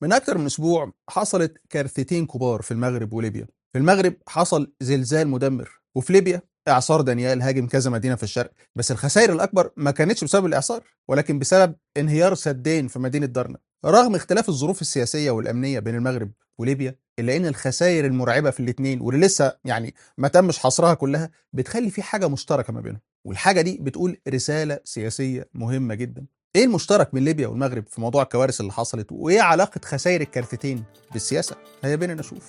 من أكثر من أسبوع حصلت كارثتين كبار في المغرب وليبيا في المغرب حصل زلزال مدمر وفي ليبيا إعصار دانيال هاجم كذا مدينة في الشرق بس الخسائر الأكبر ما كانتش بسبب الإعصار ولكن بسبب انهيار سدين في مدينة درنا رغم اختلاف الظروف السياسية والأمنية بين المغرب وليبيا إلا إن الخسائر المرعبة في الاتنين واللي لسه يعني ما تمش حصرها كلها بتخلي في حاجة مشتركة ما بينهم والحاجة دي بتقول رسالة سياسية مهمة جدا ايه المشترك بين ليبيا والمغرب في موضوع الكوارث اللي حصلت وايه علاقه خسائر الكارثتين بالسياسه هيا بينا نشوف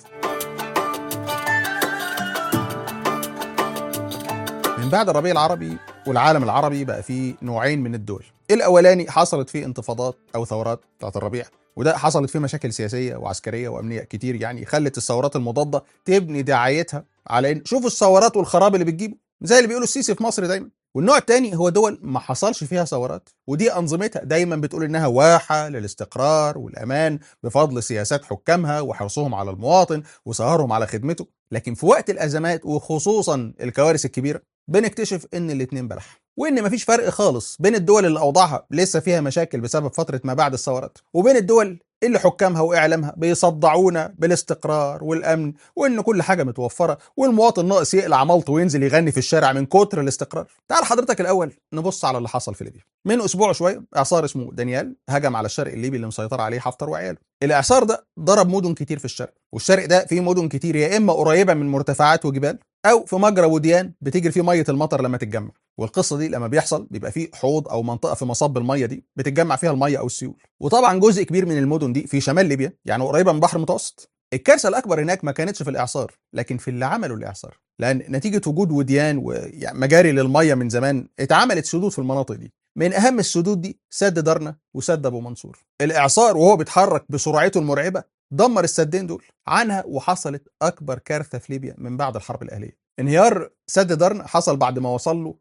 من بعد الربيع العربي والعالم العربي بقى فيه نوعين من الدول الاولاني حصلت فيه انتفاضات او ثورات بتاعت الربيع وده حصلت فيه مشاكل سياسيه وعسكريه وامنيه كتير يعني خلت الثورات المضاده تبني دعايتها على ان شوفوا الثورات والخراب اللي بتجيبه زي اللي بيقولوا السيسي في مصر دايما والنوع الثاني هو دول ما حصلش فيها ثورات ودي انظمتها دايما بتقول انها واحه للاستقرار والامان بفضل سياسات حكامها وحرصهم على المواطن وسهرهم على خدمته لكن في وقت الازمات وخصوصا الكوارث الكبيره بنكتشف ان الاتنين بلح وان مفيش فرق خالص بين الدول اللي اوضاعها لسه فيها مشاكل بسبب فتره ما بعد الثورات وبين الدول اللي حكامها واعلامها بيصدعونا بالاستقرار والامن وان كل حاجه متوفره والمواطن ناقص يقلع ملط وينزل يغني في الشارع من كتر الاستقرار. تعال حضرتك الاول نبص على اللي حصل في ليبيا. من اسبوع شويه اعصار اسمه دانيال هجم على الشرق الليبي اللي مسيطر عليه حفتر وعياله. الاعصار ده ضرب مدن كتير في الشرق والشرق ده فيه مدن كتير يا اما قريبه من مرتفعات وجبال او في مجرى وديان بتجري فيه ميه المطر لما تتجمع والقصه دي لما بيحصل بيبقى فيه حوض او منطقه في مصب الميه دي بتتجمع فيها الميه او السيول وطبعا جزء كبير من المدن دي في شمال ليبيا يعني قريبه من البحر المتوسط الكارثه الاكبر هناك ما كانتش في الاعصار لكن في اللي عملوا الاعصار لان نتيجه وجود وديان ومجاري للميه من زمان اتعملت سدود في المناطق دي من اهم السدود دي سد درنا وسد ابو منصور الاعصار وهو بيتحرك بسرعته المرعبه دمر السدين دول عنها وحصلت اكبر كارثه في ليبيا من بعد الحرب الاهليه انهيار سد درنا حصل بعد ما وصل له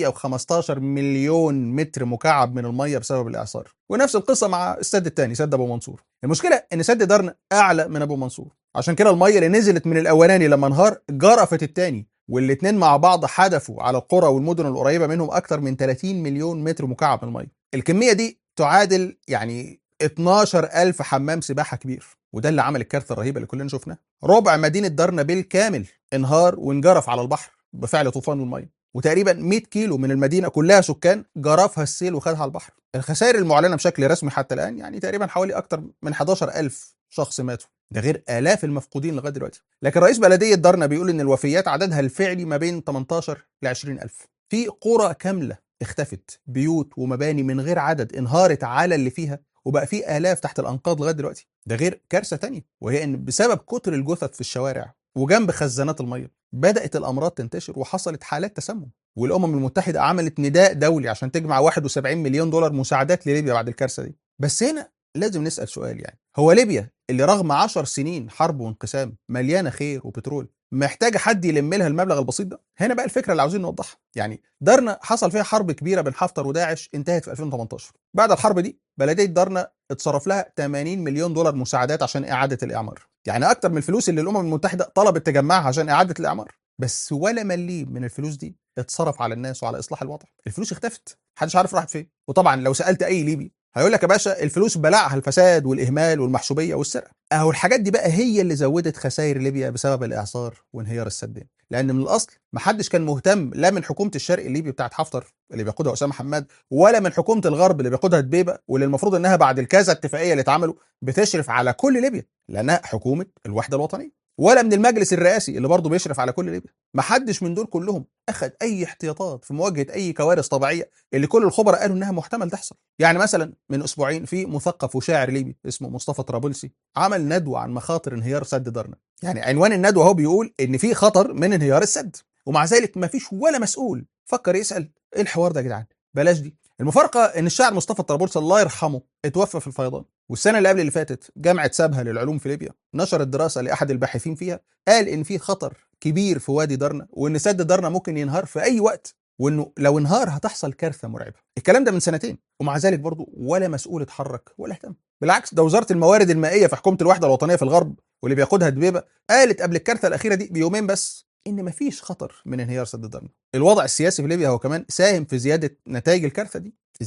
115 مليون متر مكعب من الميه بسبب الاعصار ونفس القصه مع السد الثاني سد ابو منصور المشكله ان سد درنا اعلى من ابو منصور عشان كده الميه اللي نزلت من الاولاني لما انهار جرفت الثاني والاثنين مع بعض حدفوا على القرى والمدن القريبه منهم اكثر من 30 مليون متر مكعب من الميه الكميه دي تعادل يعني 12 ألف حمام سباحة كبير وده اللي عمل الكارثة الرهيبة اللي كلنا شفناها ربع مدينة درنا بالكامل انهار وانجرف على البحر بفعل طوفان المية وتقريبا 100 كيلو من المدينة كلها سكان جرفها السيل وخدها على البحر الخسائر المعلنة بشكل رسمي حتى الآن يعني تقريبا حوالي أكتر من 11 ألف شخص ماتوا ده غير آلاف المفقودين لغاية دلوقتي لكن رئيس بلدية درنا بيقول إن الوفيات عددها الفعلي ما بين 18 ل 20 ألف في قرى كاملة اختفت بيوت ومباني من غير عدد انهارت على اللي فيها وبقى في آلاف تحت الأنقاض لغاية دلوقتي ده غير كارثة تانية وهي إن بسبب كتر الجثث في الشوارع وجنب خزانات المية بدأت الأمراض تنتشر وحصلت حالات تسمم والأمم المتحدة عملت نداء دولي عشان تجمع 71 مليون دولار مساعدات لليبيا بعد الكارثة دي بس هنا لازم نسأل سؤال يعني هو ليبيا اللي رغم 10 سنين حرب وانقسام مليانة خير وبترول محتاجه حد يلم لها المبلغ البسيط ده هنا بقى الفكره اللي عاوزين نوضحها يعني درنا حصل فيها حرب كبيره بين حفتر وداعش انتهت في 2018 بعد الحرب دي بلديه درنا اتصرف لها 80 مليون دولار مساعدات عشان اعاده الاعمار يعني اكتر من الفلوس اللي الامم المتحده طلبت تجمعها عشان اعاده الاعمار بس ولا مليم من الفلوس دي اتصرف على الناس وعلى اصلاح الوضع الفلوس اختفت محدش عارف راحت فين وطبعا لو سالت اي ليبي هيقول لك يا باشا الفلوس بلعها الفساد والاهمال والمحسوبيه والسرقه اهو الحاجات دي بقى هي اللي زودت خسائر ليبيا بسبب الاعصار وانهيار السدين لان من الاصل محدش كان مهتم لا من حكومه الشرق الليبي بتاعت حفتر اللي بيقودها اسامه حماد ولا من حكومه الغرب اللي بيقودها دبيبه واللي المفروض انها بعد الكذا اتفاقيه اللي اتعملوا بتشرف على كل ليبيا لانها حكومه الوحده الوطنيه ولا من المجلس الرئاسي اللي برضه بيشرف على كل ليبيا محدش من دول كلهم اخذ اي احتياطات في مواجهه اي كوارث طبيعيه اللي كل الخبراء قالوا انها محتمل تحصل يعني مثلا من اسبوعين في مثقف وشاعر ليبي اسمه مصطفى طرابلسي عمل ندوه عن مخاطر انهيار سد درنا يعني عنوان الندوه هو بيقول ان في خطر من انهيار السد ومع ذلك ما فيش ولا مسؤول فكر يسال ايه الحوار ده يا جدعان بلاش دي المفارقه ان الشاعر مصطفى طرابلسي الله يرحمه اتوفى في الفيضان والسنه اللي قبل اللي فاتت جامعه سابها للعلوم في ليبيا نشرت دراسه لاحد الباحثين فيها قال ان في خطر كبير في وادي درنا وان سد درنا ممكن ينهار في اي وقت وانه لو انهار هتحصل كارثه مرعبه الكلام ده من سنتين ومع ذلك برضه ولا مسؤول اتحرك ولا اهتم بالعكس ده وزاره الموارد المائيه في حكومه الوحده الوطنيه في الغرب واللي بيقودها دبيبه قالت قبل الكارثه الاخيره دي بيومين بس ان مفيش خطر من انهيار سد درنا الوضع السياسي في ليبيا هو كمان ساهم في زياده نتائج الكارثه دي ازاي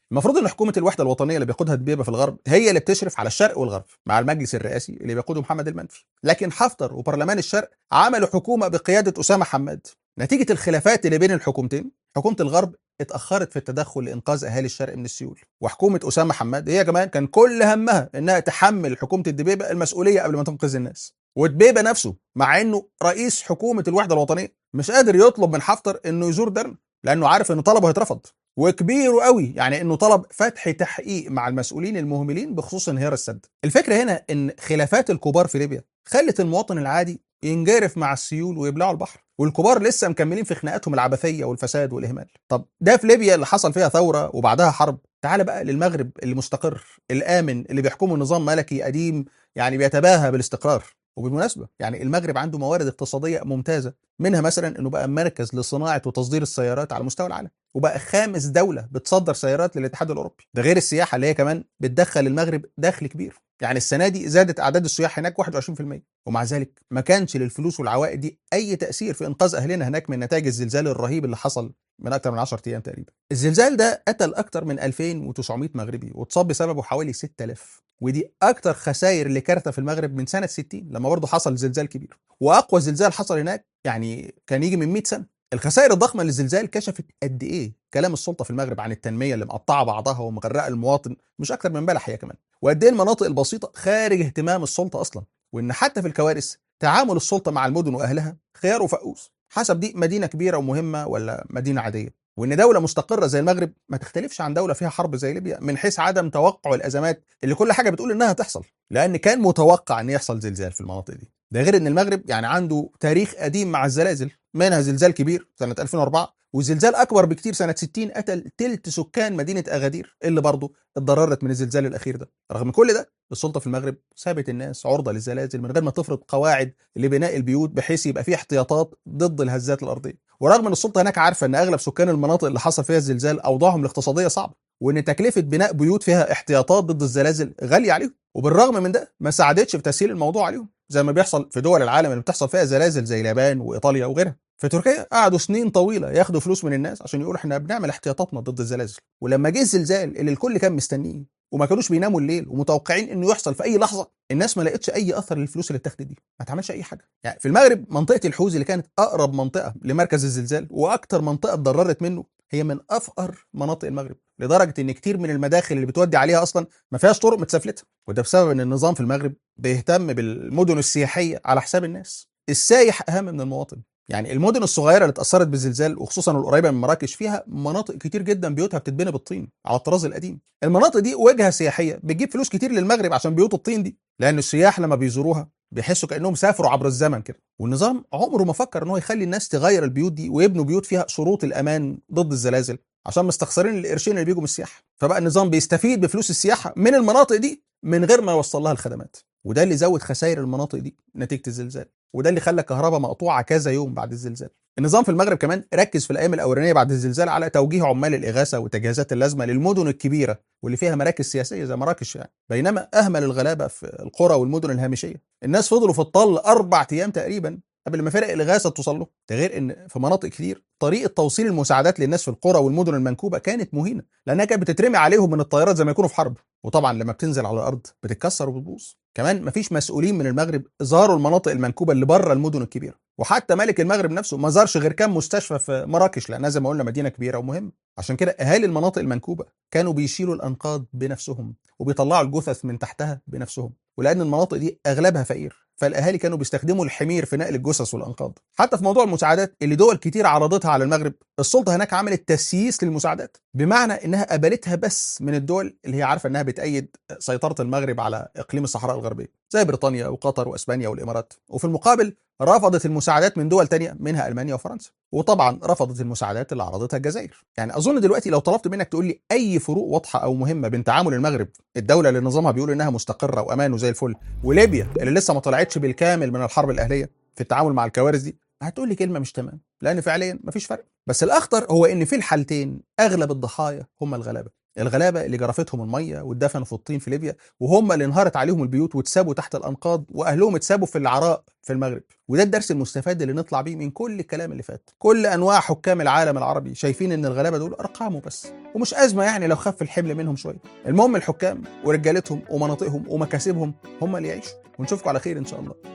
المفروض ان حكومه الوحده الوطنيه اللي بيقودها دبيبه في الغرب هي اللي بتشرف على الشرق والغرب مع المجلس الرئاسي اللي بيقوده محمد المنفي لكن حفتر وبرلمان الشرق عملوا حكومه بقياده اسامه حماد نتيجه الخلافات اللي بين الحكومتين حكومه الغرب اتاخرت في التدخل لانقاذ اهالي الشرق من السيول وحكومه اسامه حماد هي كمان كان كل همها انها تحمل حكومه الدبيبه المسؤوليه قبل ما تنقذ الناس ودبيبه نفسه مع انه رئيس حكومه الوحده الوطنيه مش قادر يطلب من حفتر انه يزور درنا لانه عارف ان طلبه هيترفض وكبير قوي يعني انه طلب فتح تحقيق مع المسؤولين المهملين بخصوص انهيار السد الفكره هنا ان خلافات الكبار في ليبيا خلت المواطن العادي ينجرف مع السيول ويبلعوا البحر والكبار لسه مكملين في خناقاتهم العبثيه والفساد والاهمال طب ده في ليبيا اللي حصل فيها ثوره وبعدها حرب تعال بقى للمغرب المستقر الامن اللي بيحكمه نظام ملكي قديم يعني بيتباهى بالاستقرار وبالمناسبه يعني المغرب عنده موارد اقتصاديه ممتازه منها مثلا انه بقى مركز لصناعه وتصدير السيارات على مستوى العالم وبقى خامس دوله بتصدر سيارات للاتحاد الاوروبي ده غير السياحه اللي هي كمان بتدخل المغرب دخل كبير يعني السنه دي زادت اعداد السياح هناك 21% ومع ذلك ما كانش للفلوس والعوائد دي اي تاثير في انقاذ اهلنا هناك من نتائج الزلزال الرهيب اللي حصل من اكثر من 10 ايام تقريبا الزلزال ده قتل اكثر من 2900 مغربي واتصاب بسببه حوالي 6000 ودي اكتر خسائر لكارثه في المغرب من سنه 60 لما برضه حصل زلزال كبير واقوى زلزال حصل هناك يعني كان يجي من 100 سنه الخسائر الضخمه للزلزال كشفت قد ايه كلام السلطه في المغرب عن التنميه اللي مقطعه بعضها ومغرقه المواطن مش اكتر من بلح هي كمان وقد ايه المناطق البسيطه خارج اهتمام السلطه اصلا وان حتى في الكوارث تعامل السلطه مع المدن واهلها خيار وفقوس حسب دي مدينه كبيره ومهمه ولا مدينه عاديه وان دوله مستقره زي المغرب ما تختلفش عن دوله فيها حرب زي ليبيا من حيث عدم توقع الازمات اللي كل حاجه بتقول انها تحصل لان كان متوقع ان يحصل زلزال في المناطق دي ده غير ان المغرب يعني عنده تاريخ قديم مع الزلازل منها زلزال كبير سنه 2004 وزلزال اكبر بكتير سنه 60 قتل تلت سكان مدينه اغادير اللي برضه اتضررت من الزلزال الاخير ده رغم كل ده السلطه في المغرب سابت الناس عرضه للزلازل من غير ما تفرض قواعد لبناء البيوت بحيث يبقى فيه احتياطات ضد الهزات الارضيه ورغم ان السلطه هناك عارفه ان اغلب سكان المناطق اللي حصل فيها الزلزال اوضاعهم الاقتصاديه صعبه وان تكلفه بناء بيوت فيها احتياطات ضد الزلازل غاليه عليهم وبالرغم من ده ما ساعدتش في تسهيل الموضوع عليهم زي ما بيحصل في دول العالم اللي بتحصل فيها زلازل زي اليابان وايطاليا وغيرها في تركيا قعدوا سنين طويله ياخدوا فلوس من الناس عشان يقولوا احنا بنعمل احتياطاتنا ضد الزلازل ولما جه الزلزال اللي الكل كان مستنيه وما كانوش بيناموا الليل ومتوقعين انه يحصل في اي لحظه الناس ما لقتش اي اثر للفلوس اللي اتاخدت دي ما اتعملش اي حاجه يعني في المغرب منطقه الحوز اللي كانت اقرب منطقه لمركز الزلزال واكتر منطقه اتضررت منه هي من افقر مناطق المغرب لدرجه ان كتير من المداخل اللي بتودي عليها اصلا ما فيهاش طرق متسفلته وده بسبب ان النظام في المغرب بيهتم بالمدن السياحيه على حساب الناس السايح اهم من المواطن يعني المدن الصغيره اللي اتاثرت بالزلزال وخصوصا القريبه من مراكش فيها مناطق كتير جدا بيوتها بتتبني بالطين على الطراز القديم المناطق دي وجهه سياحيه بتجيب فلوس كتير للمغرب عشان بيوت الطين دي لان السياح لما بيزوروها بيحسوا كانهم سافروا عبر الزمن كده والنظام عمره ما فكر ان هو يخلي الناس تغير البيوت دي ويبنوا بيوت فيها شروط الامان ضد الزلازل عشان مستخسرين القرشين اللي بيجوا من السياحه فبقى النظام بيستفيد بفلوس السياحه من المناطق دي من غير ما يوصل لها الخدمات وده اللي زود خسائر المناطق دي نتيجه الزلزال وده اللي خلى الكهرباء مقطوعه كذا يوم بعد الزلزال النظام في المغرب كمان ركز في الايام الاولانيه بعد الزلزال على توجيه عمال الاغاثه والتجهيزات اللازمه للمدن الكبيره واللي فيها مراكز سياسيه زي مراكش يعني بينما اهمل الغلابه في القرى والمدن الهامشيه الناس فضلوا في الطل اربع ايام تقريبا قبل ما فرق الاغاثه توصل له ده غير ان في مناطق كتير طريقه توصيل المساعدات للناس في القرى والمدن المنكوبه كانت مهينه لانها كانت بتترمي عليهم من الطيارات زي ما يكونوا في حرب وطبعا لما بتنزل على الارض بتتكسر وبتبوظ كمان مفيش مسؤولين من المغرب زاروا المناطق المنكوبه اللي بره المدن الكبيره وحتى ملك المغرب نفسه ما زارش غير كام مستشفى في مراكش لانها زي ما قلنا مدينه كبيره ومهمه عشان كده اهالي المناطق المنكوبه كانوا بيشيلوا الانقاض بنفسهم وبيطلعوا الجثث من تحتها بنفسهم ولان المناطق دي اغلبها فقير فالاهالي كانوا بيستخدموا الحمير في نقل الجثث والانقاض حتى في موضوع المساعدات اللي دول كتير عرضتها على المغرب السلطه هناك عملت تسييس للمساعدات بمعنى انها قبلتها بس من الدول اللي هي عارفه انها بتأيد سيطره المغرب على اقليم الصحراء الغربيه زي بريطانيا وقطر واسبانيا والامارات وفي المقابل رفضت المساعدات من دول تانية منها المانيا وفرنسا وطبعا رفضت المساعدات اللي عرضتها الجزائر يعني اظن دلوقتي لو طلبت منك تقول لي اي فروق واضحه او مهمه بين تعامل المغرب الدوله اللي نظامها بيقول انها مستقره وامان وزي الفل وليبيا اللي لسه ما طلعتش بالكامل من الحرب الاهليه في التعامل مع الكوارث دي هتقول لي كلمه مش تمام لان فعليا مفيش فرق بس الاخطر هو ان في الحالتين اغلب الضحايا هم الغلابه الغلابه اللي جرفتهم الميه واتدفنوا في الطين في ليبيا وهم اللي انهارت عليهم البيوت واتسابوا تحت الانقاض واهلهم اتسابوا في العراء في المغرب وده الدرس المستفاد اللي نطلع بيه من كل الكلام اللي فات كل انواع حكام العالم العربي شايفين ان الغلابه دول ارقام وبس ومش ازمه يعني لو خف الحمل منهم شويه المهم الحكام ورجالتهم ومناطقهم ومكاسبهم هم اللي يعيشوا ونشوفكم على خير ان شاء الله